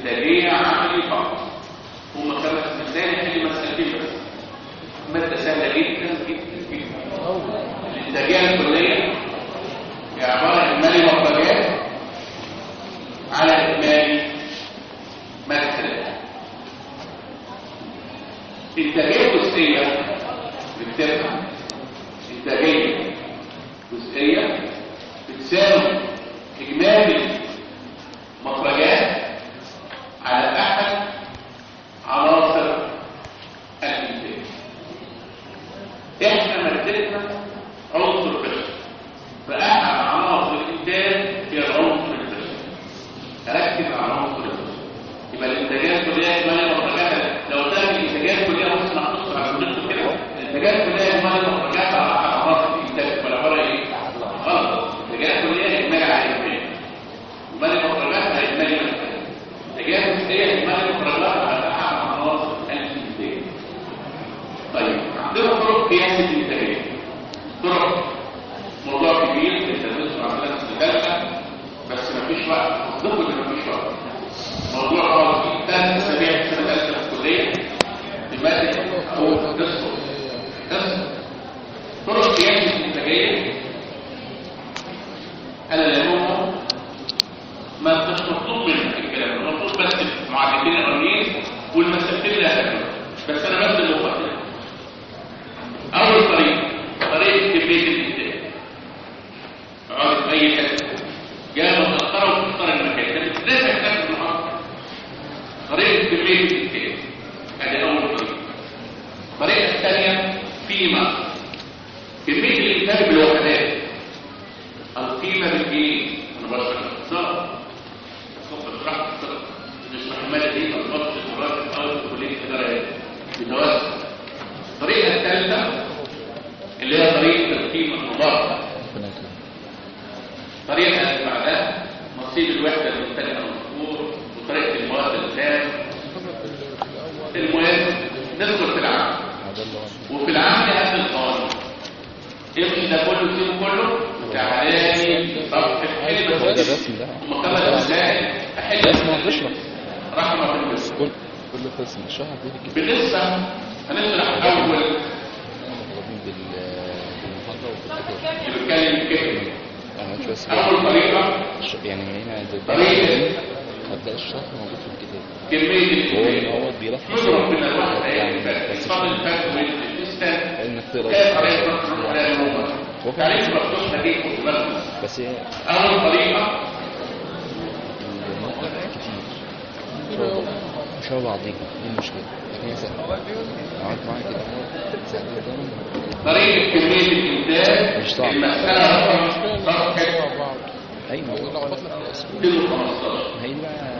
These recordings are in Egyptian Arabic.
انتاجيه عملي فقط هم خمس مسائل حل مسألتين بس مادة سهلة جدا جدا جدا الانتاجية الكلية هي عبارة عن إجمالي مخرجات على إجمالي مدخلات انتاجية جزئية بتبقى انتاجية جزئية بتساوي إجمالي مخرجات على أحد عناصر الإنتاج إحنا مادتنا عنصر بشري فأحد عناصر الإنتاج هي العنصر البشري ركز على عنصر البشري يبقى الإنتاجات كلها إجمالي مخرجات لو قلت لك الإنتاجات كلها مش محطوط على النص كده الإنتاجات كلها إجمالي مخرجات على أحد عناصر الإنتاج ولا عبارة إيه؟ غلط الإنتاجات كلها إجمالي على إجمالي إجمالي مخرجات على إجمالي مخرجات الإنتاجات هي إجمالي مخرجات على أحد عناصر الإنتاج طيب عندنا طرق قياس الإنتاجية طرق موضوع كبير بندرسه عندنا في الثالثة بس مفيش وقت اصدقوا ان مفيش وقت موضوع خالص ثلاث اسابيع في السنه الثالثه في الكليه لماده او قصه قصه طرق قياس الانتاجيه انا لا نوم ما مش مطلوب منك الكلام مطلوب بس المعادلتين الاولين والمسألتين اللي هتعملها بس انا بس المقدمه اول طريقه طريقه كميه الانتاج اقعد في اي حته جاء متاخره وتختار المكان ده لازم تحتاج المحاضره طريقه كميه الانتاج ادي اول طريقه الطريقه الثانيه قيمه كميه الانتاج بالوحدات القيمه بالجنيه انا بشرح الاقتصاد صف شرحت الاقتصاد نشرح الماده دي الفاظ الدراسه الاول في كليه الاداره بتوسع الطريقه الثالثه اللي هي طريقه القيمه المضافه الطريقه اللي بعدها نصيب الوحده المختلفه المذكور وطريقه المواد الخام المهم ندخل في العمل وفي العمل هذا القانون امشي ده كله سيبه كله تعالى صفحه حلم هو ده الرسم ده مقابل ازاي احل رسم هتشرح رحمه الله كل كل قسم اشرح دي كده بالنسبه هنشرح اول مضروبين بال بالمحاضرة وبالكتاب بنتكلم كده انا مش بس اول طريقه الش- يعني من هنا عند طريقة. هتلاقي الشرح موجود في الكتاب كميه هو ان الانتاج هو بيلخص نضرب من الواحد يعني يعني بس فاضل الفرق بين الاسلام انك تقرا كيف عليك تروح على الرومان هو تعريف فعلا مفتوح هديك وتبلغ بس هي اول طريقه المنطق كتير شبه شبه بعضيها دي المشكلة لكن هي سهلة لو عملت معايا كده هو سهل جدا طريقه كميه الانتاج مش صعب. المساله رقم صفحه ايوه 215 هي دي بقى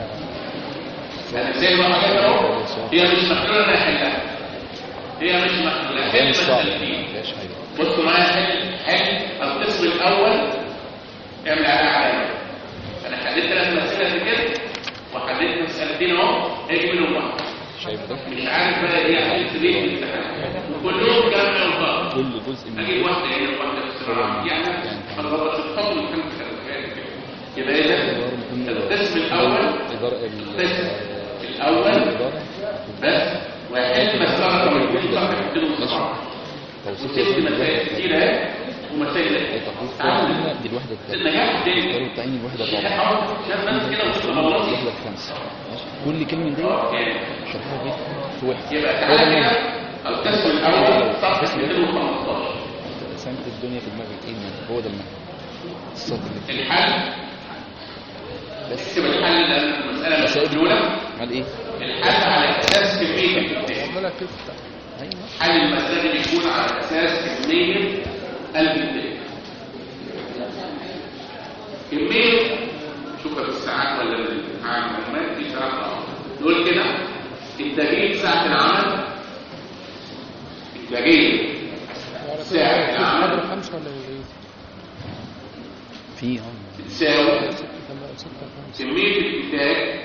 انا زي ما حكيت اهو هي مش محلوله انا احلها هي مش محلوله هي حل مش صعبة مسألتين. ما فيهاش حاجة بصوا معايا حل حل القسم الاول اعمل عليها علامه انا حليت ثلاث مسائل قبل كده وحليت مسالتين اهو اجمل بعض شايف ده مش عارف بقى ايه حليت ليه في الامتحان كلهم كانوا يوضحوا كل جزء من اجيب واحده هنا وواحده بسرعه يعني انا ببقى الخطوه اللي كانت يبقى اذا القسم الاول إدارة القسم ال- الاول الإدارة بس ويحل مسألة رقم 2 صفحة 219 توصيف وست مسائل كتيرة اهي ومسائل اهي تخصيص تعالوا دي الوحدة الثالثة النجاح تاني اختاروا التعيين الوحدة الرابعة حاول شاف ناس كده وصل خلاص الوحدة الخامسة ماشي كل كلمة دي يعني شرحها دي في واحد يبقى هو ده تعالى المنهج. كده القسم الاول صفحة 215 رسمت الدنيا في دماغك ايه المنهج هو ده المنهج السطر اللي الحل بس اكتب الحل لان المسألة بس هو دي الأولى عمل ايه؟ الحل على اساس كمية الانتاج ايوه حل المسألة بيكون على اساس كمية الانتاج كمية شوفها بالساعات ولا بالمعلومات دي ساعات اه نقول كده انتاجية ساعة العمل انتاجية ساعة العمل خمسة ولا ايه؟ في هم تساوي ستة خمسة كمية الإنتاج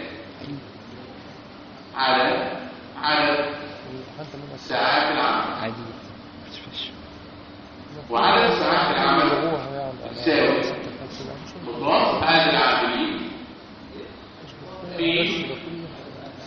على عدد حتى من ساعات العمل عادي مش فيش وعدد ساعات العمل لغوها يعني تساوي ستة خمسة لا، مش متوسط عدد العاملين في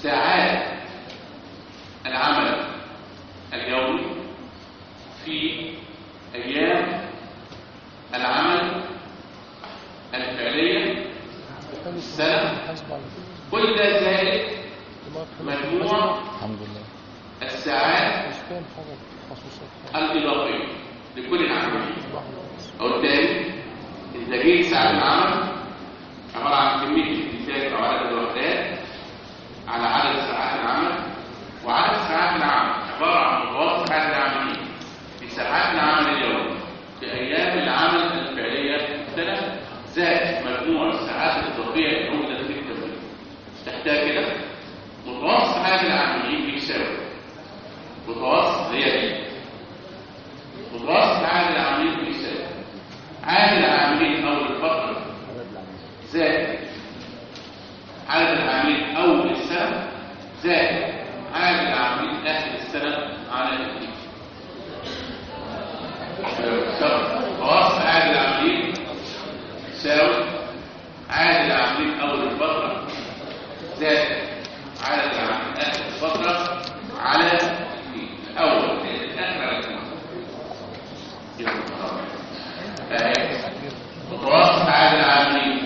ساعات العمل اليومي في أيام العمل الفعلية السنة حسب على كل ده زائد دماغ مجموع الحمد لله الساعات مش فاهم حاجة تخصصات الإضافية لكل العملية واحدة بس أو التاني إنتاجية ساعة العمل عبارة عن كمية الإنتاج أو عدد الوحدات على عدد ساعات العمل وعدد ساعات العمل عبارة عن متوسط ساعات العمل في ساعات العمل اليوم في أيام العمل الفعلية في السنة زائد مجموع الساعات الإضافية الموجودة في التمرين تحتاج كده متوسط ساعات العاملين بيساوي متوسط هي دي متوسط عدد العاملين بيساوي عدد العاملين أول الفترة زائد عدد العاملين أول السنة زائد عدد العاملين آخر السنة على الاثنين متوسط عدد العاملين يساوي عدد العاملين أول الفترة زائد عدد العاملين آخر الفترة على الاثنين الأول الآخر على الاثنين متوسط عدد العاملين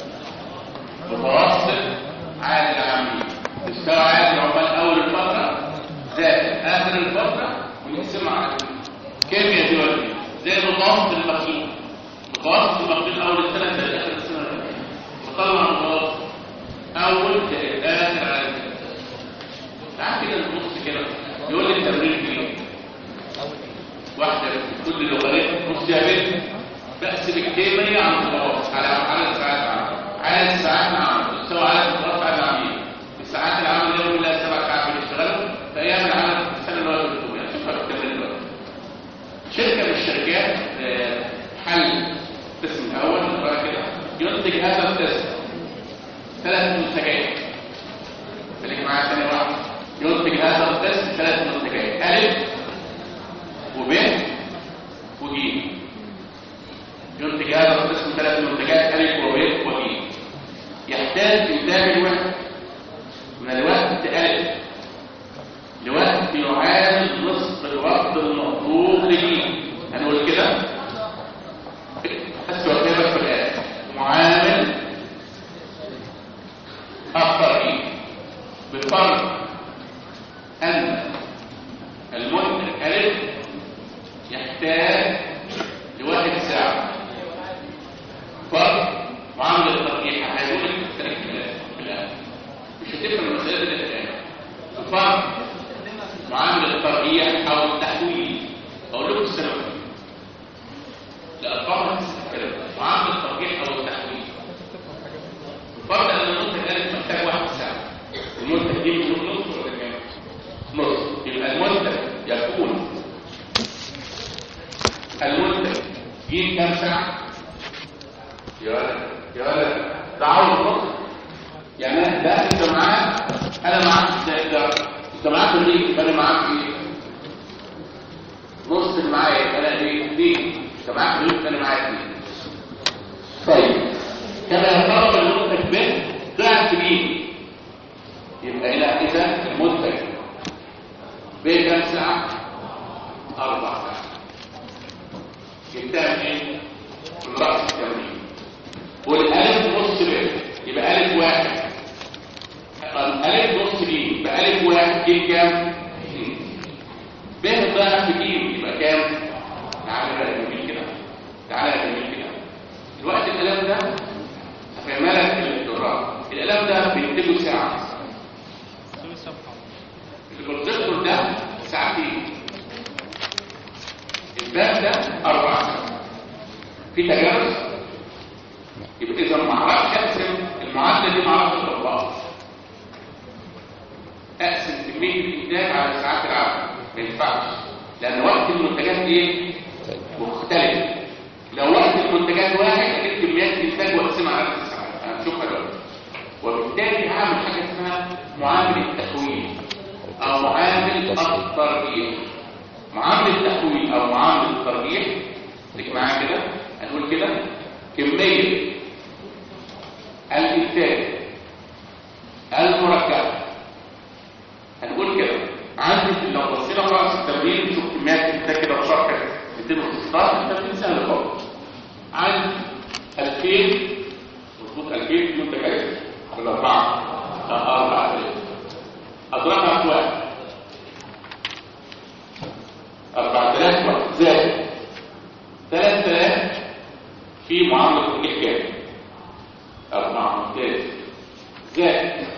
متوسط عدد العاملين تساوي عدد العمال اول الفتره زائد اخر الفتره ونقسمها على اثنين. كام يا دي ولا دي؟ زي متوسط المخزون متوسط المخزون اول السنه زائد اخر السنه وطلع متوسط اول زائد اخر على اثنين. تعال كده نبص كده يقول لي التمرين فين واحدة في كل لغات نص يا بنت بأس بالكيمياء عن الخلاص على عدد ساعات العمل عدد ساعات العمل تساوي عدد خلاص على العميل الساعات العمل اليوم كلها سبع ساعات بنشتغلها في أيام العمل في السنة اللي هو بتكتب يعني شوفها بالكامل دلوقتي شركة من الشركات آه، حل قسم الأول نقرأ كده ينتج هذا القسم ثلاث منتجات خليك معايا ثانية واحدة ينتج هذا القسم ثلاث منتجات ألف وب وج ينتج هذا القسم ثلاث منتجات ألف وب وج يحتاج إنتاج الوقت من الوقت ألف لوقت يعادل نصف الوقت المطلوب لج هنقول كده بس وكده في الآخر معامل الترغيب بفرض أن المنتج ألف يحتاج لواحد ساعة فرق معاملة الترقيح هيقول لك التركيب في الآن مش هتفهم المسألة دي في الآن فرق معاملة الترقيح أو التحويل أقول لكم السبب الأرقام هتستخدم معاملة الترقيح أو التحويل فرق أن المنتج ألف محتاج واحد ساعة المنتج دي من نص ولا كام؟ نص يبقى المنتج يكون المنتج جيب كام ساعة؟ يا ولد يا ولد ده عاوز نص يعني أنا ده انت معاك انا معاك ده ده انت معاك الريق يبقى انا معاك ايه؟ نص اللي معايا يبقى انا ايه؟ اثنين انت معاك الريق يبقى انا معاك اثنين طيب كما يفترض المنتج ب ضعف ب يبقى هنا اذا المنتج ب كام ساعة؟ أربع ساعات جبتها منين؟ من رأس التمرين والألف نص ب يبقى ألف واحد ألف نص ب يبقى ألف واحد جيب كام؟ ب ضعف ب يبقى كام؟ تعالى بقى جميل كده تعالى يا جميل كده الوقت القلم ده هفهمها لك الدكتوراه القلم ده بينتجه ساعة البروجيكتور ده ساعتين الباب ده أربع ساعات في تجاوز يبقى إذا ما أعرفش أقسم المعادلة دي ما أعرفش أطبقها أقسم كمية الإنتاج على ساعات العمل ما ينفعش لأن وقت المنتجات إيه؟ مختلف لو وقت المنتجات واحد أجيب كميات الإنتاج وأقسمها على ست ساعات هنشوفها دلوقتي وبالتالي هعمل حاجة اسمها معامل التحويل أو معامل الترجيح معامل التحويل او معامل الترجيح خليك معايا كده هنقول كده كميه الانتاج المركب منتجات ولا أربعة؟ لا أربعة آلاف أضربها في واحد أربعة آلاف واحد زائد ثلاثة آلاف في معاملة الإحكام أربعة ممتاز زائد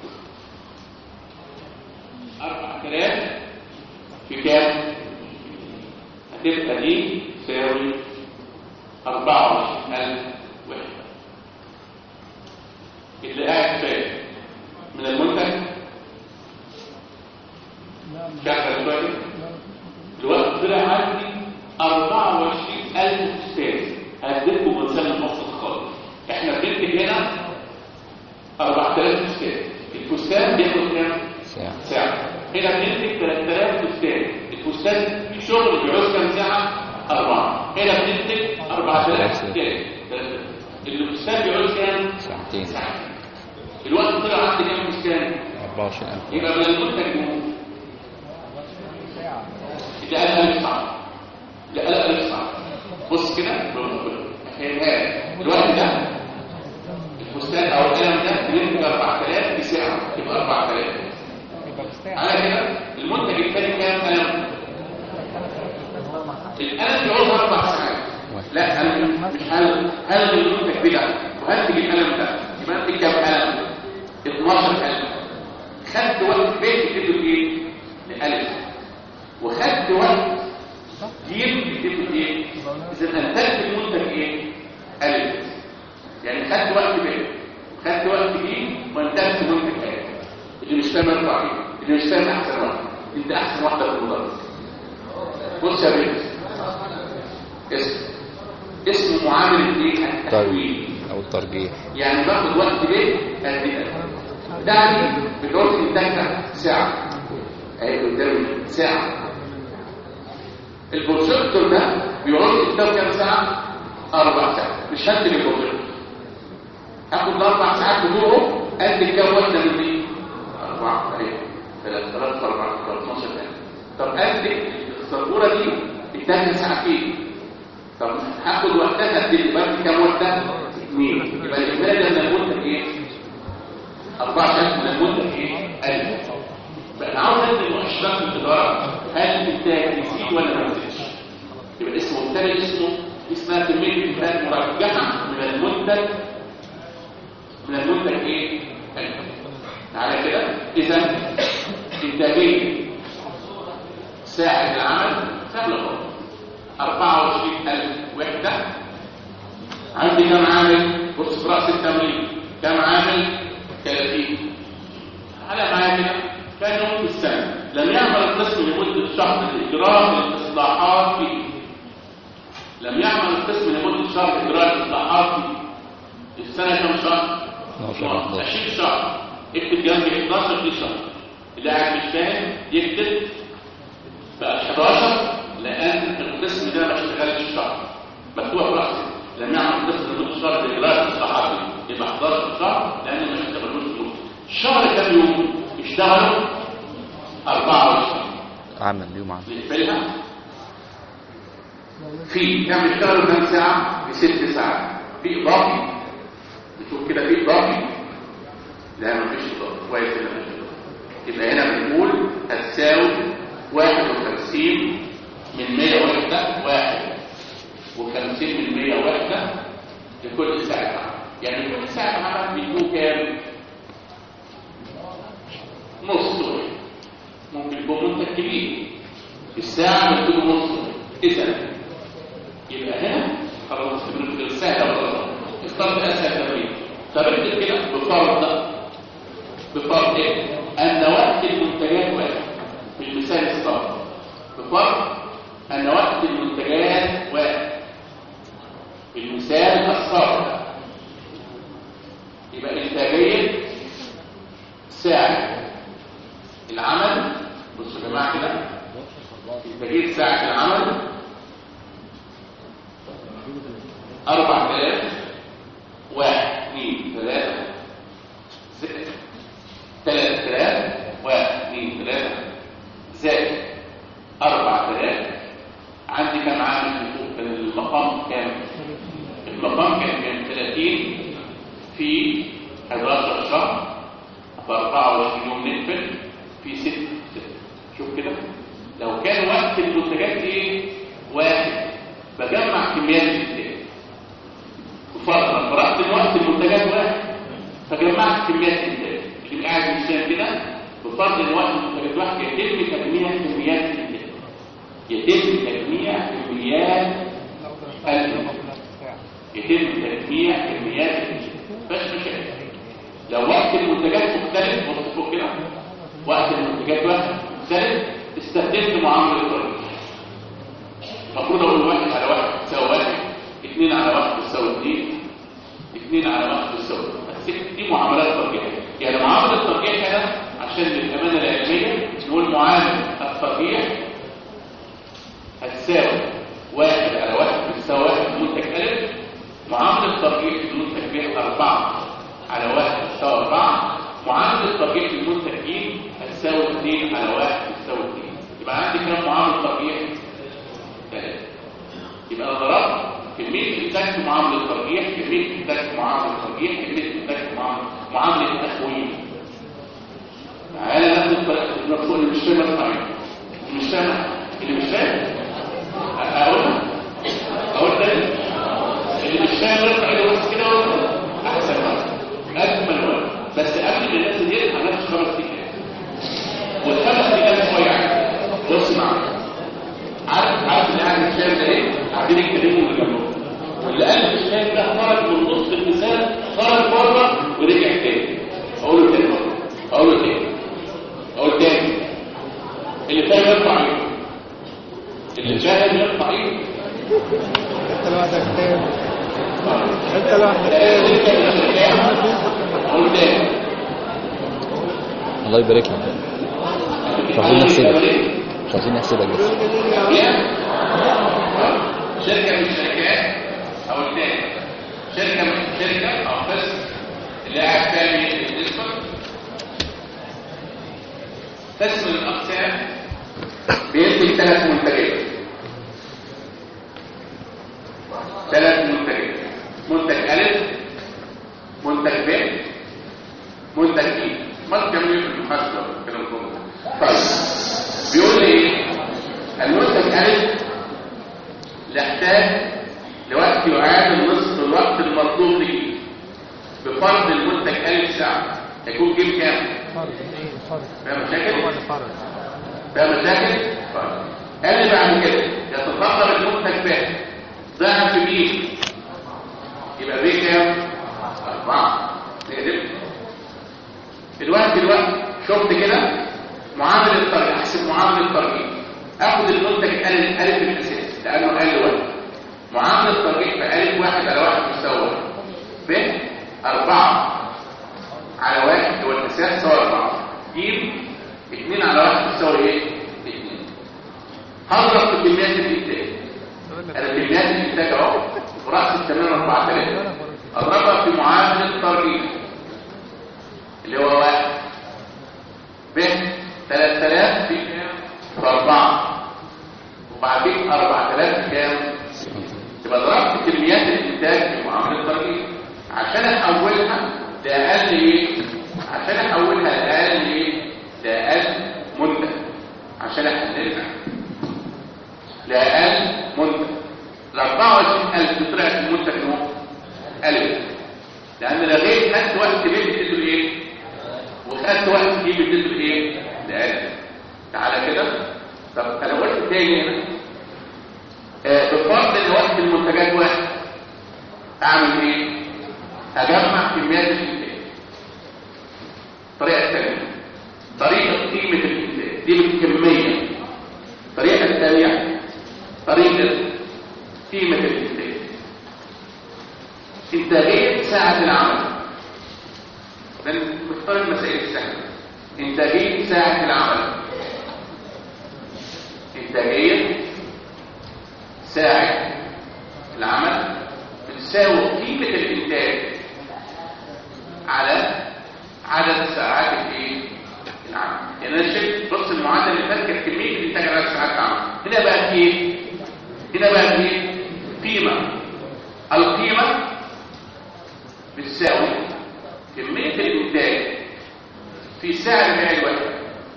أربعة آلاف في كام؟ هتبقى دي تساوي أربعة وعشرين ألف وحدة اللي قاعد فاهم من المنتج شغل دلوقتي الوقت طلع عندي 24000 فستان هديكم مثال مبسط خالص احنا بننتج هنا 4000 فستان الفستان بياخد كام؟ ساعة ساعة هنا بننتج 3000 فستان الفستان في شغل بيعوز كام ساعة؟ أربعة هنا بننتج 4000 فستان الفستان بيعوز كام؟ ساعتين ساعة الوقت طلع عندي كام فستان؟ 24000 يبقى من المنتج مو ده قال ألف صعب ده قال ألف صعب بص كده هيها الوقت ده الفستان أو القلم ده بينتج 4000 في ساعة يبقى 4000 على كده المنتج الثاني كام قلم؟ القلم بيعوز أربع ساعات لا أنا مش هل هل المنتج ده وهنتج القلم ده يبقى أنتج كام قلم؟ 12 قلم خدت وقت بيت تكتبه ايه؟ لألف وخدت وقت جيم تكتبه ايه؟ إذا أنتجت المنتج ايه؟ ألف يعني خدت وقت بيت خدت وقت جيم وانتجت منتج ألف اللي مش فاهم يرفع ايه؟ اللي مش فاهم أحسن واحد أنت أحسن واحدة في المدرس بص يا بنت اسم اسمه معاملة ايه؟ التحويل ترويج أو الترجيح يعني باخد وقت ليه قد ايه ده يعني بتقول انتاجنا ساعه اهي قدامي ساعه البروجيكتور ده بيقعد قدام كام ساعه اربع ساعات مش هكتب البروجيكتور هاخد الاربع ساعات بتوعه قد كام واحده من دي اربعه اهي ثلاث ثلاث اربع 12 طب قد السبوره دي اداني ساعتين طب هاخد وقتها قد ايه بقى كام وقتها اثنين يبقى الاجمالي لما المنتج ايه 14 من المنتج ايه 1000 بقى انا عاوز ادي المؤشرات في التجاره هل الانتاج يزيد ولا ما يزيدش يبقى الاسم الثاني اسمه اسمها كميه انتاج مرجحه من المنتج من المنتج ايه 1000 تعالى كده اذا انتاجيه ساعه العمل سهله خالص 24000 وحده عندي كم عامل بص في راس التمرين كم عامل 30 على معايا كده كان يوم في السنه لم يعمل القسم لمده شهر لاجراء الاصلاحات فيه لم يعمل القسم لمده شهر اجراء الاصلاحات فيه السنه كم شهر 12 20 شهر اكتب جنبي 11 في شهر اللي قاعد مش فاهم يكتب بقى 11 لان القسم ده ما اشتغلش الشهر مكتوبه في راسي لم يعمل قسم لمده شهر لاجراء الاصلاحات يبقى 11 شهر لان ما اشتغلوش دول الشهر كام يوم اشتغلوا 24 عمل يوم عمل نقفلها في كم اشتغلوا كام ساعه بست ساعات في اضافي بتقول كده في اضافي لا ما فيش اضافي كويس ان مفيش اضافي يبقى هنا بنقول هتساوي 51 من 100 وحده واحد و50 من 100 وحده لكل ساعه عمل يعني كل ساعه عمل بيكون كام نص وحده ممكن يكون منتج كبير الساعه بتكون نص وحده اذا يبقى هنا خلاص بنقول سهله ولا اخترت اسهل تمرين طب اكتب كده بفرض بفرض ايه ان وقت المنتجات واحد في المثال السابق بفرض ان وقت المنتجات واحد في المثال السابق يبقى انتاجيه ساعه العمل بصوا يا جماعه كده انتاجيه ساعه العمل أربع آلاف واحد اثنين ثلاثة ستة ثلاثة آلاف واحد اثنين ثلاثة زائد أربع آلاف عندي كم عامل في فوق كان المقام كام؟ المقام كان كام؟ 11 شهر في 24 يوم نقفل في 6 شوف كده لو كان وقت المنتجات ايه واحد بجمع كميات الانتاج وفرق فرقت وقت المنتجات واحد فجمعت كميات الانتاج اللي قاعد مش كده بفرض ان وقت المنتجات واحد يتم تجميع كميات الانتاج يتم تجميع كميات الانتاج يتم تجميع كميات الانتاج بس مشاكل لو وقت المنتجات مختلف بص فوق كده وقت المنتجات واحد مختلف استخدمت معامله الطريق المفروض اقول واحد على واحد تساوي واحد اثنين على واحد تساوي اثنين اثنين على واحد تساوي بس دي معاملات ترجيحيه يعني معامله الترجيح هنا عشان للامانه العلميه نقول معامله الترجيح هتساوي واحد على واحد بتساوي واحد منتج الف معامله الترجيح المنتج ب أربعة على واحد تساوي أربعة معامله الترجيح المنتج ج هتساوي اثنين على واحد تساوي اثنين يبقى عندي كام معامله ترجيح ثلاثة يبقى انا ضربت كمية الانتاج في معاملة الترجيح كمية الانتاج في معاملة الترجيح كمية الانتاج في معاملة معاملة التخوين تعالى ناخد الطريقة المفروض اللي مش فاهم الطريقة اللي مش فاهم اللي مش فاهم اقول اقول تاني اللي مش فاهم يرفع ايده بس كده ويقول احسن وقت اجمل وقت بس قبل ما الناس دي هناخد خمس دقايق والخمس دقايق شوية يعني بص معايا عارف عارف اللي قاعد الشام ده ايه قاعدين يتكلموا اللي جنبهم واللي قال الشام ده خرج من نص المثال خرج بره ورجع تاني اقول له تاني بره اقول له تاني اقول تاني اللي فاهم يرفع ايده اللي فاهم يرفع ايده انت لوحدك تاني انت لوحدك تاني اقول تاني الله يبارك لك مش عايزين نحسبك مش عايزين نحسبك بس شركة من الشركات أو الثاني شركة من شركة أو قسم اللي قاعد تاني النسبة قسم من الأقسام بينتج ثلاث منتجات ثلاث منتجات منتج ألف منتج ب منتج إي ما تكمل في المحاسبة الكلام كله طيب بيقول لي إيه المنتج ألف يحتاج لوقت يعادل نصف الوقت المطلوب ليه بفرض المنتج ألف ساعة يكون جيب كام؟ فرد ايه فرد فيها مشاكل؟ هو اللي فرد فيها مشاكل؟ طيب قال لي بعد كده يتطلب المنتج ب ضعف بي يبقى بي كام؟ أربعة نقدر الوقت الوقت شفت كده معامل الترجيح احسب معامل الترجيح اخد المنتج الف الف الاساسي لانه اقل واحد معامل الترجيح بألف واحد على واحد يساوي واحد ب أربعة على واحد هو الأساس يساوي أربعة ج اتنين على واحد يساوي إيه؟ اتنين هضرب في كميات الإنتاج أنا كميات الإنتاج أهو ورأس التمرين 4000 أضربها في معامل الترجيح اللي هو واحد ب 3000 في كام؟ في 4 وبعدين 4000 كام؟ يبقى ضربت كميات الانتاج في معامله الترجيح عشان احولها لاقل ايه؟ عشان احولها لاقل ايه؟ لاقل منتج عشان احللها لاقل منتج ال 24000 طلعت المنتج هو الف لان لغيت خدت وقت بيه بتدوا ايه؟ وخدت وقت دي بتدوا ايه؟ لألف تعالى كده طب انا قلت تاني هنا آه، بفرض ان وقت المنتجات واحد اعمل ايه اجمع كميات الانتاج الطريقه الثانيه طريقه قيمه الانتاج دي بالكميه الطريقه الثانيه طريقه قيمه الانتاج انتاجيه ساعه العمل ده مختار المسائل السهله انتاجيه ساعه العمل انتاجيه ساعة العمل بتساوي قيمة الإنتاج على عدد ساعات الايه؟ العمل يعني انا شفت بص المعادله اللي فاتت كانت كميه الانتاج على ساعات العمل هنا بقى في ايه؟ هنا بقى في ايه؟ قيمه القيمه بتساوي كميه كميه الانتاج في سعر بيع الواحد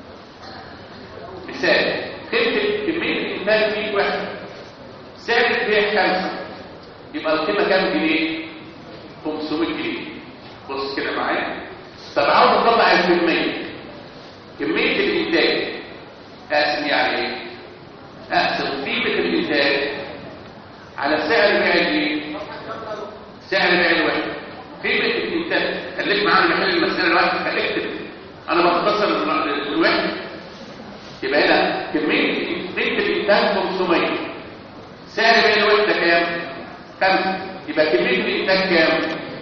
مثال قيمه كميه الانتاج في واحد سعر البيع خمسة يبقى القيمه كام جنيه 500 جنيه بص كده معايا طب عاوز اطلع الكميه كميه الانتاج اقسم يعني ايه اقسم قيمه الانتاج على سعر بيع الايه سعر بيع الواحد قيمه الانتاج خليك معايا نحل المساله الواحد فاكتب انا بختصر الواحد يبقى هنا كميه قيمه الانتاج 500 سعر بيع الوحده كام 5 يبقى كميه الانتاج كام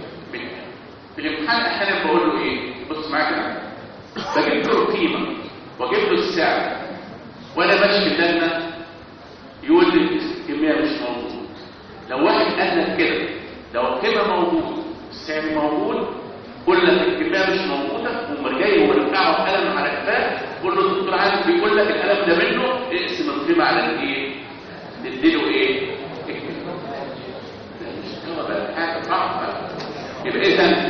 في الامتحان احيانا بقول له ايه بص معايا كده بجيب له القيمه واجيب له السعر وانا ماشي في اللجنه يقول لي الكميه مش موجوده لو واحد قال لك كده لو القيمه موجوده السعر موجود قول لك الكميه مش موجوده وما جاي ومرجعه قلم على كفاه قول له الدكتور عادل بيقول لك القلم ده منه اقسم القيمه على الايه تديله ايه اكتب ده مش هو بقى حاجه صعبه يبقى اذا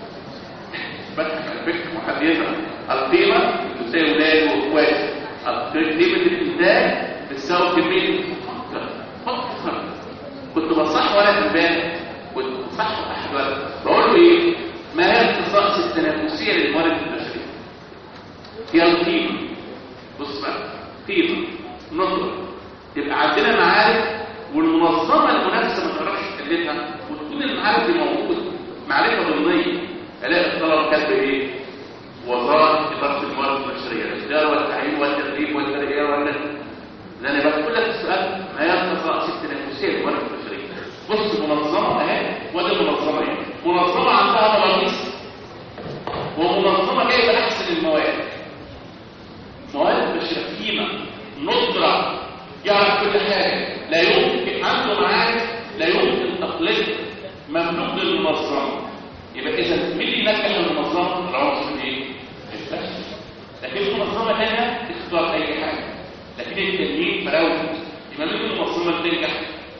بضحك على فكره محدده القيمه تساوي ولاد واخوات قيمه الانتاج بتساوي كميه فكر فكر كنت بصح ولا امبارح كنت بصح واحد ولا بقول له ايه ما هي الخصائص التنافسيه للموارد البشريه هي القيمه بص بقى قيمه نظره يبقى عندنا معارف والمنظمه المنافسه ما تعرفش تكلفها وتكون المعارف دي موجوده معرفه ضمنيه الاقي الطلب كاتب ايه وظائف اداره الموارد البشريه الاداره والتعيين والتدريب والتربيه ولا لان انا بقول لك السؤال ما هي الخصائص التنافسيه للموارد البشريه بص منظمه اهي وادي منظمه اهي منظمه عندها مراكز ومنظمه جايبه احسن المواد مواد بشريه قيمه ندره يعرف كل حاجه لا يمكن عنده معارف لا يمكن تقليدها مملوك للمنظمه يبقى اذا مين اللي ينجح المنظمه العنصر ايه البشر لكن المنظمه هنا تختار اي حاجه لكن التنين فراوي يبقى مين المنظمه اللي تنجح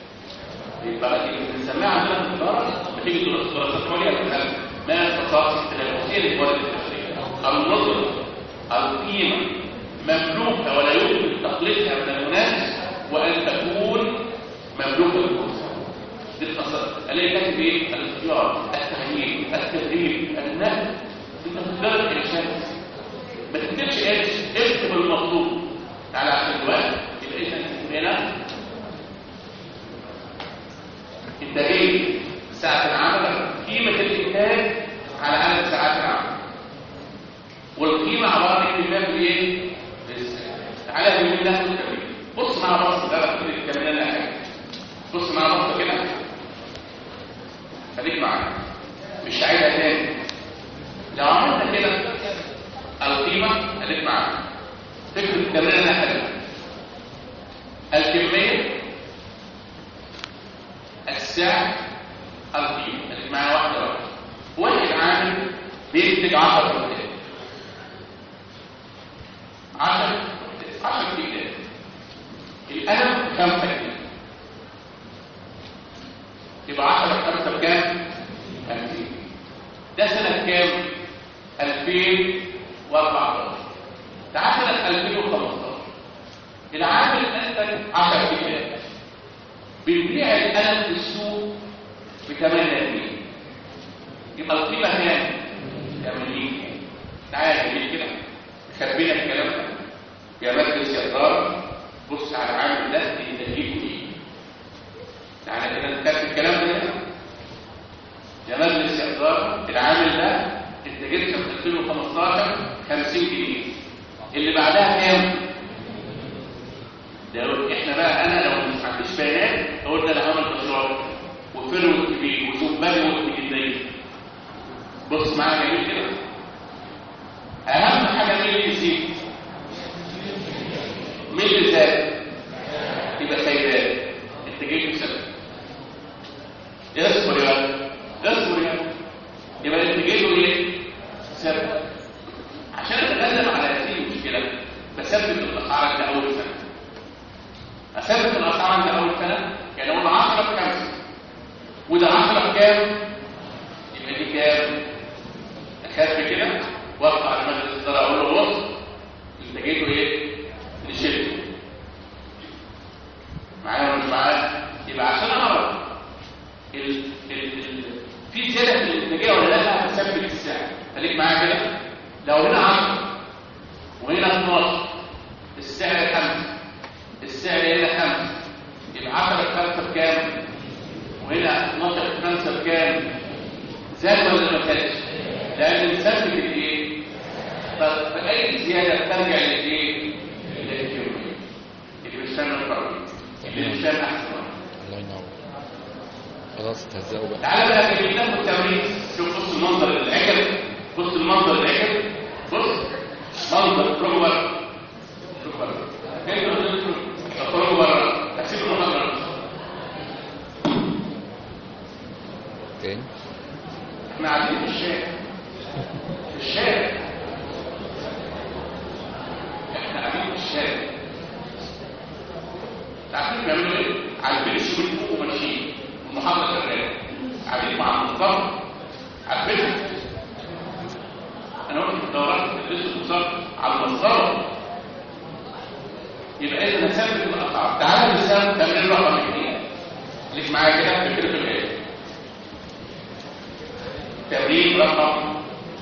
يبقى اللي بنسميها عندنا في الاداره نتيجه الدراسات العليا ما الخصائص التنافسيه للموارد البشريه النظر القيمه مملوكه ولا يمكن تقليدها من المنافس وان تكون مملوكه للمنظمه دي الخصائص الاقي كاتب ايه الاختيار التعيين التدريب النقل انت تختار الانشاء ما تكتبش ايش اكتب المطلوب تعالى عشان الوقت يبقى اذا هنا انتاجيه ساعه العمل قيمه الانتاج على عدد ساعات العمل والقيمه عباره عن كميه ايه تعالى من الله الكبير بص مع بعض ده بقى الكلام اللي انا حاجه بص مع بعض كده خليك معايا مش عايزها تاني لو عملنا كده القيمه خليك معايا فكره التمرين انا حاجه الكميه السعر القيمه خليك معايا واحده واحده واحد عامل بينتج 10 كيلو 10 10 كيلو القلم 5 كيلو يبقى 10 5 بكام 50 ده سنه كام 2014 تعال سنه 2015 العامل انتج 10 كيلو بنبيع القلم في السوق ب 8 جنيه يبقى القيمه كام 80 تعالى جميل كده خبينا الكلام ده يا مجلس يا دار بص على العامل ده يدليكوا ايه تعالى كده نكتب الكلام ده هنا يا مجلس يا دار العامل ده انت جبت في 2015 50 جنيه اللي بعدها كام ده احنا بقى انا لو مش عنديش بيانات اقول ده انا هعمل مشروع وفرو كبير وزبال وجديه بص معايا جميل كده اهم حاجه مين اللي يزيد مين اللي زاد يبقى سيدات انت جاي بسبب اصبر يا ولد اصبر يا ولد يبقى انت جاي له ايه سبب عشان اتغلب على هذه المشكله بثبت الاسعار عند اول سنه اثبت الاسعار عند اول سنه يعني اقول 10 بخمسه وده 10 بكام يبقى دي كام كاتب كده واطلع على مجلس الاداره اقول له بص انت جيته ايه؟ للشركه معايا ولا مش معايا؟ يبقى عشان اعرف ال... ال... ال... في زياده في الانتاجيه ولا لا هتثبت السعر خليك معايا كده لو هنا 10 وهنا 12 السعر 5 السعر هنا 5 يبقى 10 في 5 بكام؟ وهنا 12 في 5 بكام؟ زاد ولا ما زادش؟ لان نثبت الايه؟ ف- فاي زياده ترجع للايه؟ للكيلومتر اللي بيشتغل الفرق اللي بيشتغل احسن واحد. الله ينور خلاص تهزقوا بقى تعالى بقى في كتاب التمرين شوف بص المنظر العكر بص المنظر العكر بص منظر اخرجوا بره اخرجوا بره انتوا اخرجوا بره هسيب المحاضره تاني احنا قاعدين في الشارع في الشارع احنا قاعدين في الشارع عارفين بيعملوا ايه؟ عارفين الشغل فوق وماشيين والمحاضره شغاله قاعدين مع المصطفى عارفين انا قلت في الدورات بتدرسوا المصطفى على المسطره يبقى اذا نثبت الاسعار تعالوا نسال تمرين رقم اثنين ليك معايا كده فكره الايه تمرين رقم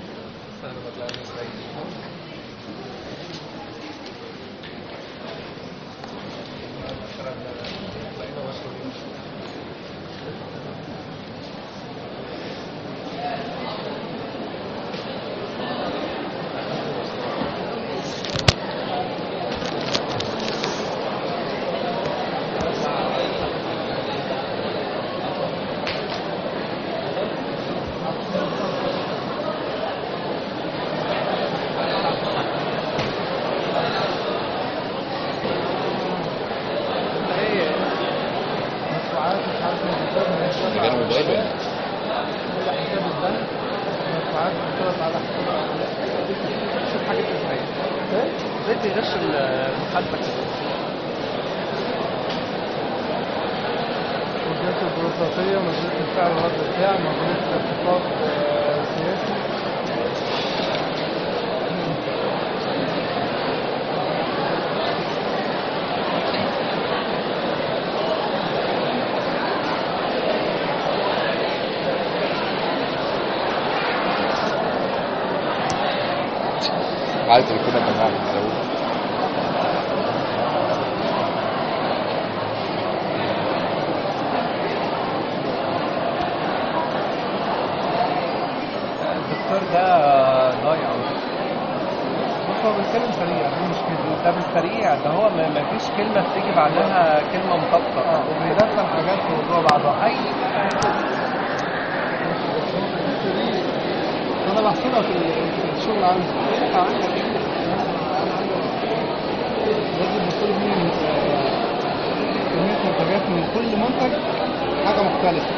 ايه مدفوعات مش عارف من ده كان موبايل ولا على حساب البنك مدفوعات بتطلع على حساب شوف حاجة ازاي ازاي تغش المحاسبة وجهات البيروقراطية مجلس السعر والرد بتاع مجلس الاقتصاد آه، السياسي معايا تليفون يا جماعه بتزود الدكتور ده ضايع بص هو بيتكلم سريع دي مشكلته ده بالسريع ده هو ما ما فيش كلمة بتيجي بعدها كلمة مطابقة اه وبيدخل حاجات في موضوع بعضها أي انا بحسبها في في الشغل عندي لازم بطلب مني كمية منتجات من كل منتج حاجة مختلفة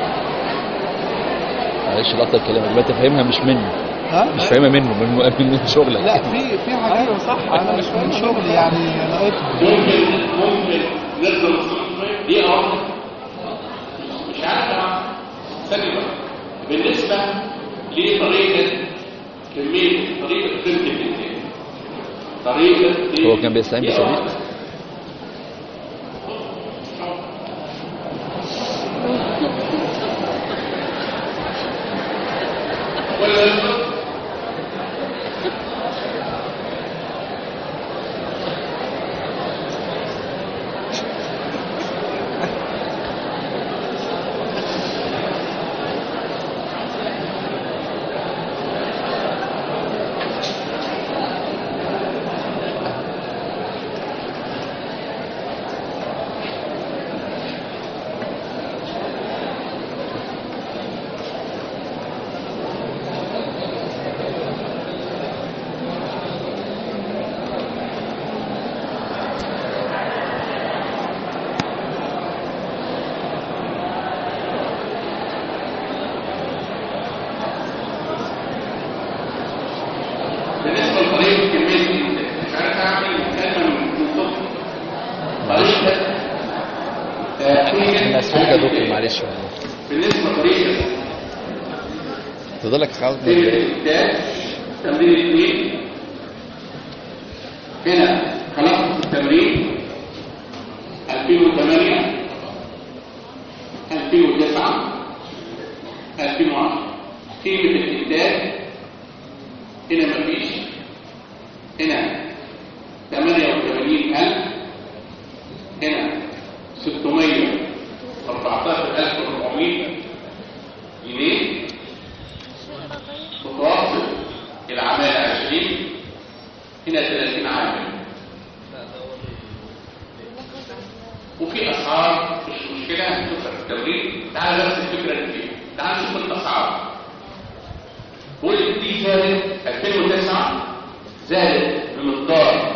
معلش لقطة الكلام يبقى انت فاهمها مش منه ها؟ مش فاهمها منه من من شغلك لا في في حاجات أيوة صح، انا مش من شغلي يعني لقيتها ممكن ممكن نقدر نوصل دقيقة واحدة مش عارف أنا ثانية واحدة. بالنسبة لطريقة كمية طريقة قيمة الإنتاج طريقة هو كان بيستعين دقيقة بصديق؟ واحدة. ولا يصدق؟ بالنسبة لطريقة كمية الإنتاج مش عارف أعمل كلمة من الصبح معلش طريقة انا اسفلك يا دكتور معلش والله بالنسبة لطريقة فضلك حاول تمرين الإنتاج تمرين اثنين هنا خلصت التمرين 2008 2009 2010 قيمة الإنتاج هنا مفيش هنا 88000 هنا 614400 جنيه متوسط العمالة 20 هنا 30 عامل وفي اسعار مش مشكله هنشوفها في التوريد تعال بس الفكره اللي فيها تعال نشوف الاسعار بقول لك دي زادت 2009 زادت بمقدار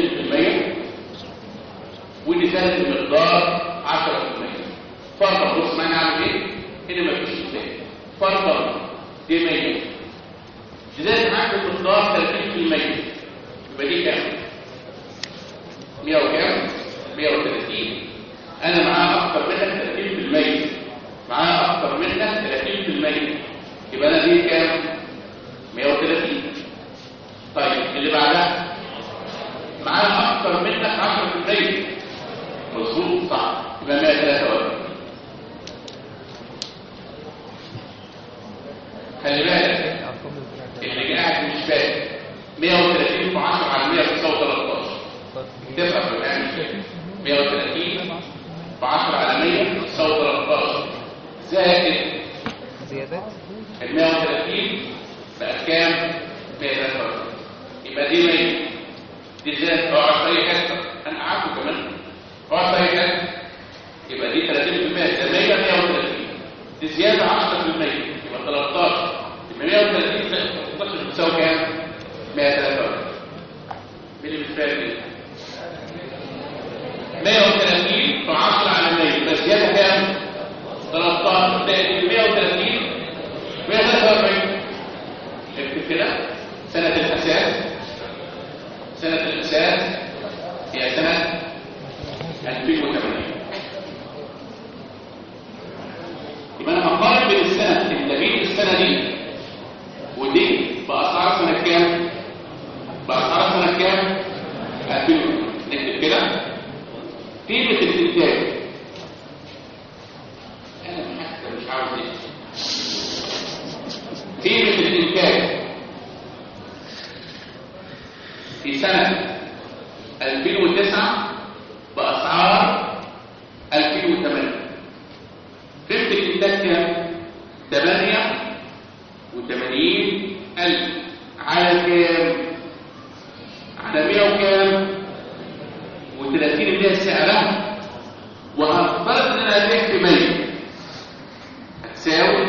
30% ودي زادت بمقدار 10% فرق بص معايا نعمل ايه؟ هنا مفيش زاد فرق دي 100 زادت معاك بمقدار 30% يبقى دي كام؟ 100 وكام؟ 130 انا معاه اكتر منك 30% معاه اكتر منك 30% يبقى انا دي كام 130 طيب اللي بعدها معاه اكتر منك 10% مظبوط صح يبقى 143 خلي بالك اللي قاعد مش فاهم 130 في 10 على 100 بتساوي 13 تفهم في الآن 130 في 10 على 100 تساوي 13 زائد زيادات ال 130 بقى كام؟ 143 يبقى دي 100 دي زائد اقعد في اي حته انا عارفه كمان اقعد في اي حته يبقى دي 30% ده 100 130 دي زياده 10% يبقى 13 يبقى 130 زائد 13 بتساوي كام؟ 143 مين اللي مش فاهم ايه؟ 130 في 10 على 100 يبقى زياده كام؟ 13 زائد 130 143 اكتب كده سنة الأساس سنة الأساس هي سنة 2008 يبقى أنا هقارن بين السنة اللي بين السنة دي ودي بأسعار سنة كام؟ بأسعار سنة كام؟ 2000 نكتب كده قيمة الإنتاج أنا حتى مش عاوز إيه قيمة الإنتاج في سنة 2009 بأسعار 2008 قيمة الإنتاج كام؟ 88 ألف على كام؟ على 100 وكام؟ و30 اللي هي سعرها وهفترض ان انا هبيع ب 100 هتساوي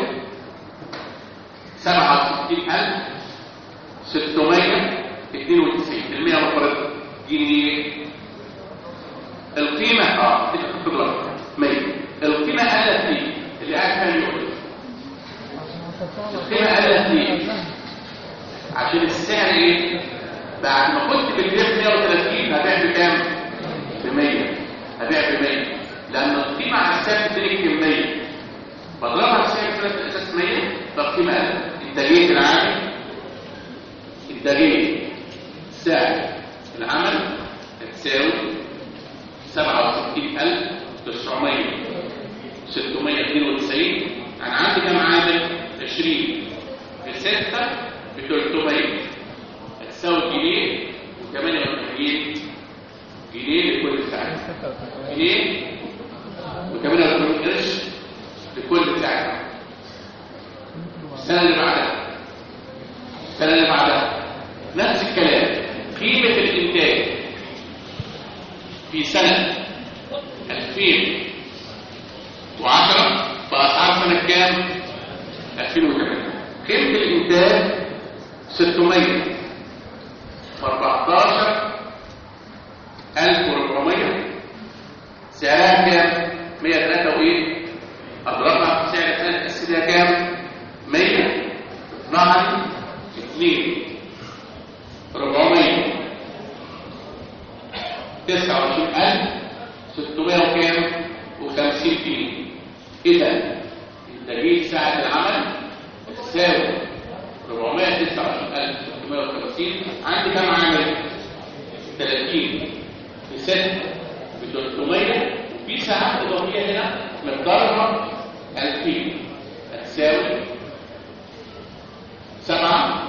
67692 المية مفرد جنيه القيمة اه دي خد بالك 100 القيمة قلت ليه اللي قاعد كان يقول القيمة قلت ليه عشان السعر ايه بعد ما كنت بتبيع ب 130 هبيع بكام ب 100 هبيع ب 100 لان القيمة على السعر بتديني كمية بضربها في سعر سنة الاساس 100 فالقيمة قلت انتاجية العامل انتاجية سعر العمل هتساوي 67900 692 انا عندي كام عامل 20 في 6 ب 300 هتساوي جنيه و88 جنيه لكل ساعة جنيه و88 قرش لكل ساعة السنة اللي بعدها السنة اللي بعدها نفس الكلام قيمة الإنتاج في سنة 2010 بأسعار سنة كام؟ 2008 قيمة الإنتاج 600 في 14 1400 سعرها كام؟ 103 وإيه؟ أضربها في سعر سنة السنة كام؟ 100 12 2 400 29600 وكام؟ و50 جنيه إذا إنتاجية ساعة العمل تساوي 650 عندي كام عامل 30 في 6 ب 300 وفي ساعات اضافيه هنا مقدارها 2000 هتساوي 7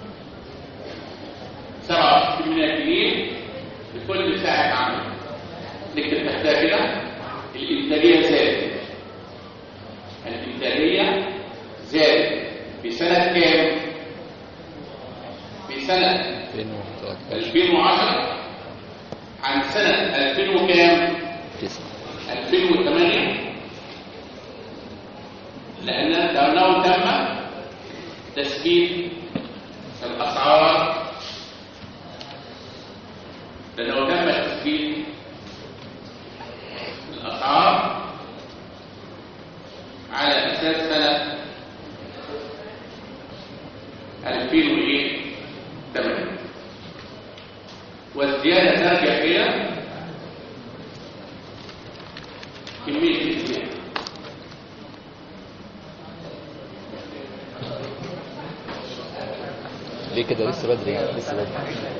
67 جنيه لكل ساعه عمل نكتب تحتها كده الانتاجيه زادت الانتاجيه زادت في سنه كام في سنه 2013 2010 عن سنة 2000 وكام 9 2008 لأن لأنه تم تثبيت الأسعار لأنه تم تثبيت الأسعار على أساس سنة 2008 والزيادة ترجع إلى كمية الزيادة ليه كده لسه بدري يعني لسه بدري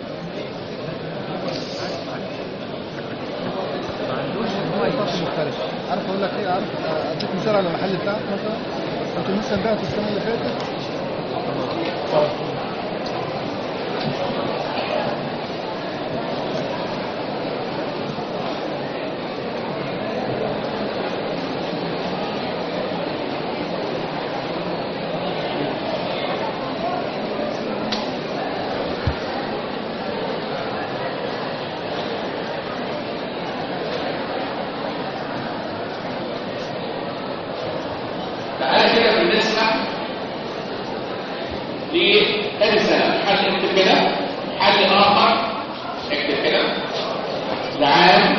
ما عندوش ان هو يفصل مختلف عارف اقول لك ايه عارف اديك مثال على المحل بتاعك مثلا انت مثلا بعت السنه اللي فاتت تعالى كده بالنسبة لثاني سنة حل اكتب كده حل آخر اكتب كده لعام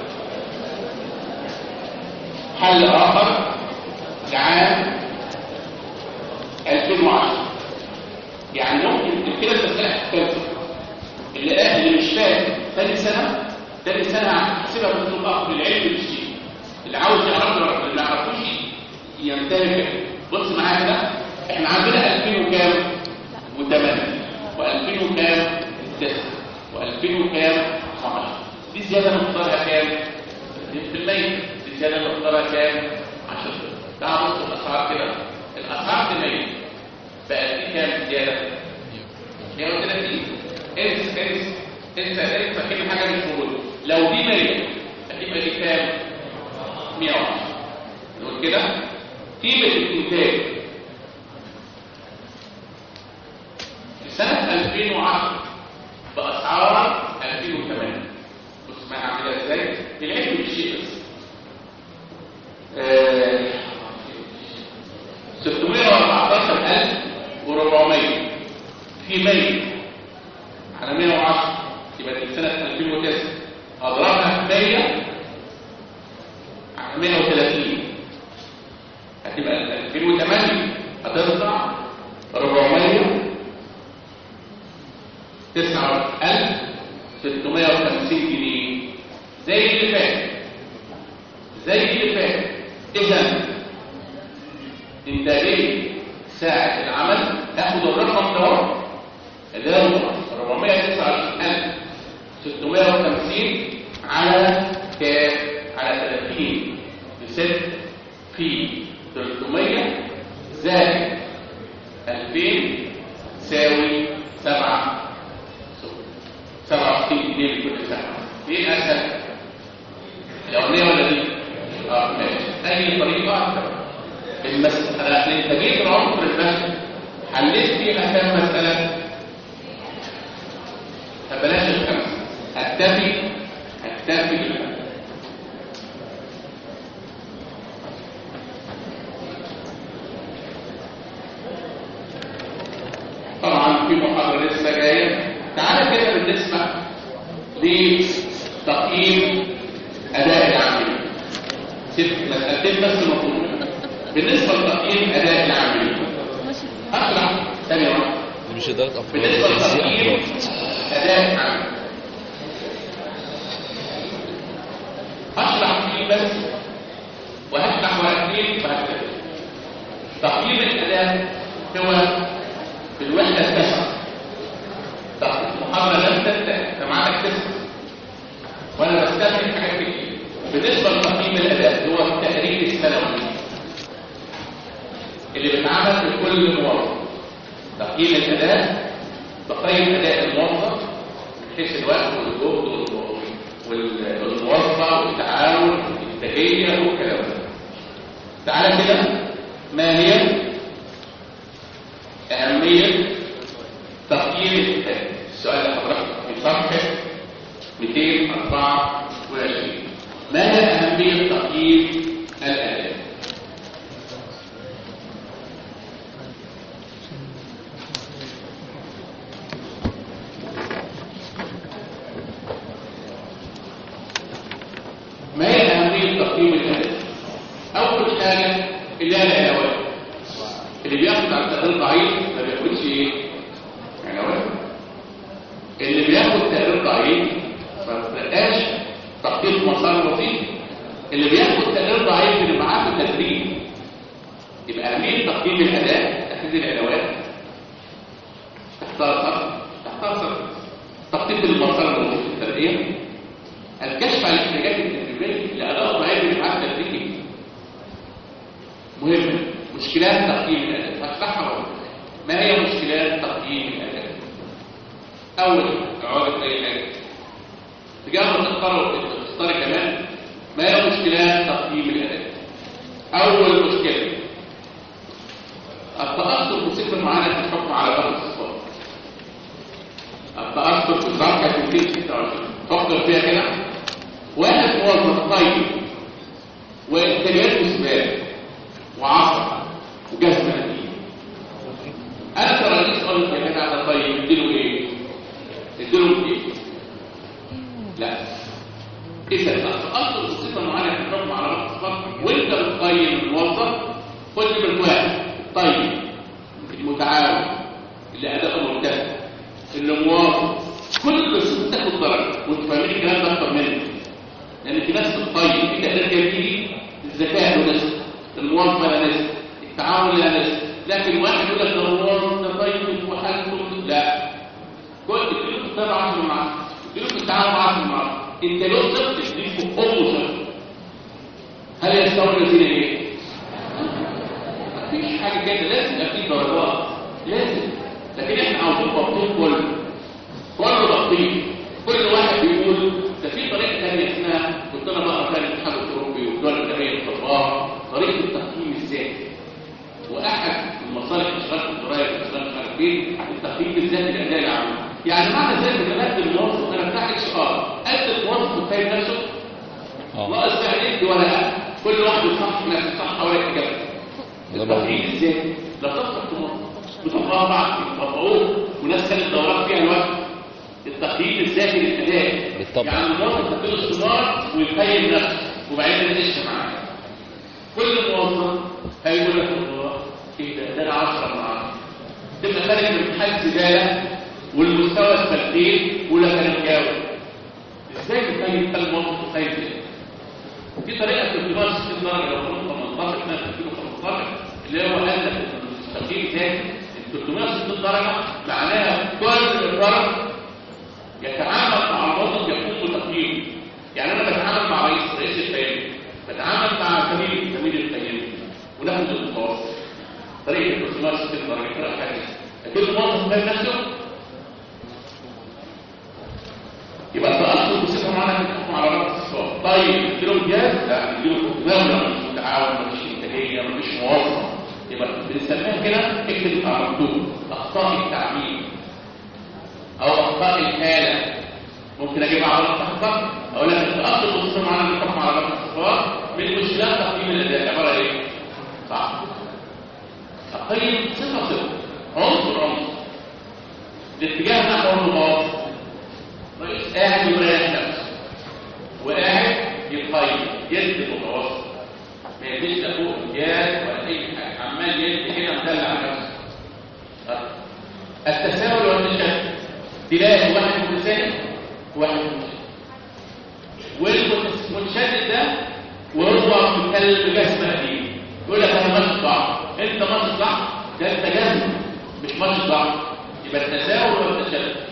حل آخر لعام 2010 يعني ممكن كده المسألة تختلف اللي اللي مش فاهم ثاني سنة ثاني سنة هحسبها باسلوب آخر للعلم بالشيء اللي عاوز يعرفه يعرف اللي ما يعرفوش ينتهي كده بص معايا كده احنا عندنا 2000 وكام و8 و2000 وكام 9 و2000 وكام 10 دي زياده مقدارها كام 2% دي زياده مقدارها كام 10 تعال بص الاسعار كده الاسعار دي 100 بقى دي كام زياده 130 انس انس انت انت فاكر حاجه مش موجوده لو دي 100 هتبقى دي كام 110 نقول كده قيمة الإنتاج في سنة 2010 بأسعار 2008 بص معايا عاملها ازاي؟ العلم بالشيء بس آه، 614400 في 100 على 110 يبقى في سنة 2009 أضربها في 100 على 130 هتبقى 2008 هتطلع 400 جنيه زي اللي فات زي اللي فات اذا انتاجيه ساعه العمل تاخد الرقم ده اللي هو 429650 على كام على 30 بست في 300 زائد 2000 تساوي 7 67 جنيه لكل ساعة ايه اسهل؟ الاولانية ولا دي؟ اه ماشي اي طريقة المسألة انت جيت العنصر البشري حليت فيها كام مسألة؟ فبلاش الخمسة اكتفي اكتفي بالخمسة طبعا في محاضرة لسه جاية تعالى كده بالنسبة لتقييم أداء العاملين ست مسألتين بس مطلوبة بالنسبة لتقييم أداء العاملين أشرح ثانية واحدة دي مش إدارة أفراد بالنسبة دي تجزئة لتقييم أفراد أداء العاملين أشرح فيه بس وهشرح ورقتين وهكذا تقييم الأداء هو في الوحدة التاسعة المحاضره لم تنتهي انت معاك تسعه وانا بستخدم حاجات كتير بالنسبه لتقييم الاداء هو التقرير السنوي اللي بيتعمل في كل موظف تقييم الاداء بقيم اداء الموظف من حيث الوقت والجهد وال- والموظفه والتعاون والانتاجيه والكلام ده تعالى كده ما هي اهميه تقييم الاداء السؤال اللي حضرتك في صفحه 224 ما هي اهميه تقييم الاداء ما هي أهمية تقييم الأداء؟ أول حاجة اللي هي العلاوات اللي بياخد على التقرير ضعيف ما بياخدش إيه؟ علاوات اللي بياخد تقرير ضعيف ما بيبقاش تحقيق مسار لطيف اللي بياخد تقرير ضعيف اللي معاه في التدريب يبقى أهمية تقييم الأداء تحديد العلاوات تختصر تختصر تخطيط المسار اللطيف في التربية الكشف عن الاحتياجات التدريبيه لاداء ضعيف الابحاث التدريبي مهم مشكلات تقييم الاداء هشرحها بقى ما هي مشكلات تقييم الاداء اول اقعد اي حاجه تجاوب تختار تختار كمان ما هي مشكلات تقييم الاداء اول مشكله التاثر بصفه معينه في الحكم على بعض الصفات التاثر بصفحه 226 فكر فيها كده واحد موظف طيب وانتاجات مثبات وعصر وجزمة قديم انا كرئيس قلت يا جدع ده طيب اديله ايه؟ اديله ايه؟ لا اذا اصل بصفه معينه في الحكم على بعض الصفات وانت بتقيم الموظف خد من واحد طيب المتعاون اللي اداؤه ممتاز اللي موظف كل ست تاخد درجه وانتوا فاهمين الكلام ده اكتر مني لان في ناس بتطيب في تقدير جميل الذكاء له نسبه الموظفه لها نسبه التعاون لها نسبه لكن واحد يقول لك ده الموظف ده طيب وحالته لا كل اديله في الطيب 10 من 10 اديله في التعاون 10 من 10 انت لو صفت تديله في امه صفر هل يستوي الذين ايه؟ مفيش حاجه كده لازم يبقى في درجات لازم لكن احنا عاوزين تبطيل كله كله تبطيل كل واحد بيقول ده في طريقه ثانيه اسمها كنت انا بقرا فيها الاتحاد الاوروبي والدول الاجنبيه بتطبقها طريقه التقييم الذاتي واحد من مصالح اشراف الضرائب واشراف مش عارف ايه التقييم الذاتي للاداء العام يعني معنى ذلك ان انا ادي الموظف انا بتاع اتش ار ادي الموظف يقيم نفسه اه ناقص بقى يدي ورقه كل واحد يصحح نفسه صح ولا اجابه ده التقييم الذاتي لا تفرق بتطبقها بعض بتطبقوه وناس خدت دورات فيها الوقت التقييم الذاتي للاداء بالطبع. يعني الموظف تديله اختبار ويقيم نفسه وبعدين يناقش معاه كل موظف هيقول لك الله ايه ده ده انا 10 من 10 تبقى خارج من امتحان زباله والمستوى الفردي ولا كان مجاوب ازاي تقيم الموظف تقيم ازاي؟ في طريقه في اختبار 60 درجه لو كنت 18 سنه تديله 15 اللي هو قال لك التقييم ذاتي 360 درجه معناها كل فرد يتعامل مع الموظف يقوم بتقييمه يعني انا بتعامل مع رئيس رئيس الفريق بتعامل مع زميل زميل الفريق وناخد المتوسط طريقه الرسومات 60 درجه طريقه حاجه لكن الموظف فاهم نفسه يبقى التأثر بصفة معينة في الحكم على بعض الصفات طيب اديله امتياز لا اديله دولة مش متعاون مفيش انتاجية مفيش موظف يبقى بنسميها كده اكتب على مكتوب اخطاء التعميم او اخطاء الآلة ممكن اجيب على بعض الصفات اقول لك التأثر بصفة معينة في الحكم على بعض الصفات من مشكلات تقييم الاداء عبارة ايه؟ صح تقييم صفة صفة عنصر عنصر الاتجاه نحو المتوسط رئيس قاعد يريح نفسه وقاعد يقيم يد متوسط ما يديش لا فوق امتياز ولا اي حاجه عمال يد كده مدلع نفسه طيب. التساؤل والتشتت تلاقي واحد متساهل وواحد متشدد والمتشدد ده وهو متكلم بجسم قديم يقول لك انا ماشي صح انت ماشي صح ده انت جسم مش ماشي صح يبقى التساؤل والتشتت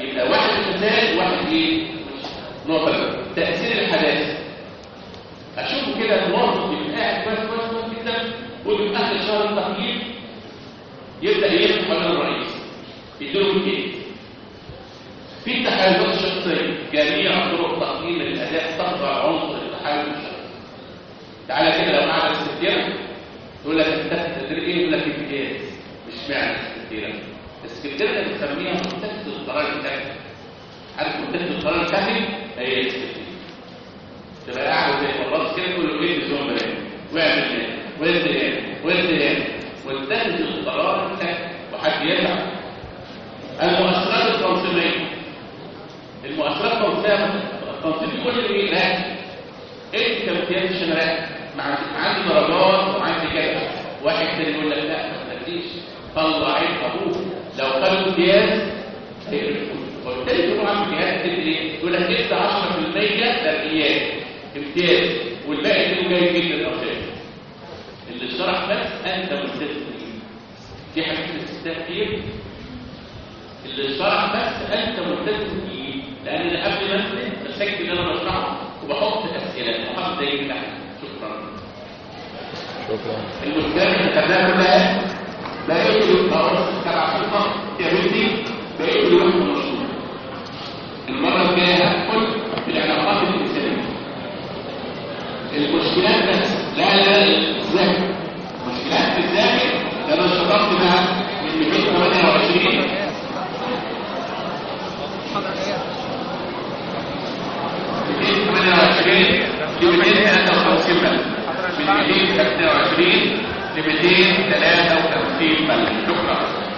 يبقى واحد مثال وواحد ايه نقطه تاثير الحداثه اشوفه كده الموظف يبقى قاعد كويس كويس كويس جدا ويبقى اخر شهر التقييم يبدا يلف حوالين الرئيس يديله الكيس في التحالفات الشخصيه جميع طرق تقييم الاداء تخضع عنصر التحالف الشخصي تعالى كده لو قعد السكرتيره يقول لك انت تدري ايه يقول لك امتياز مش معنى السكرتيره السكرتيره بنسميها متخذ القرار الذكي عارف متخذ القرار الذكي هي السكرتيره تبقى قاعد زي الراس كده تقول له ايه الزوم بلاد واعمل ايه وانت ايه وانت ايه واتخذ القرار الذكي وحد يدفع المؤثرات التنظيميه المؤثرات التنظيميه التنظيم كل ايه راكب انت كامتياز عشان راكب مع عندي درجات وعندي كذا واحد تاني يقول لك لا ما تديش طلع عين ابوه لو خدوا امتياز هيقرفوا وبالتالي تقول عنده امتياز تدي ايه يقول لك انت 10% ترقيات امتياز والباقي كله جاي جدا الاوتاد اللي شرح بس انت ملتزم بيه دي حاجات الاستثناء كتير اللي شرح بس انت ملتزم بيه لان انا قبل ما انزل بسجل اللي انا بشرحه وبحط اسئله وبحط زي كده شكرا شكرا المشكله اللي خدناها كلها بقيت الخلاص تبع الخط يا بنتي بقيت الواحد مشهور المره الجايه هدخل في العلاقات الانسانيه المشكلات بس لا لا ازاي مشكلات في الذاكر ده انا شطرت بقى من 228 228 ل 253 بلد من 223 ل 253 بلد شكرا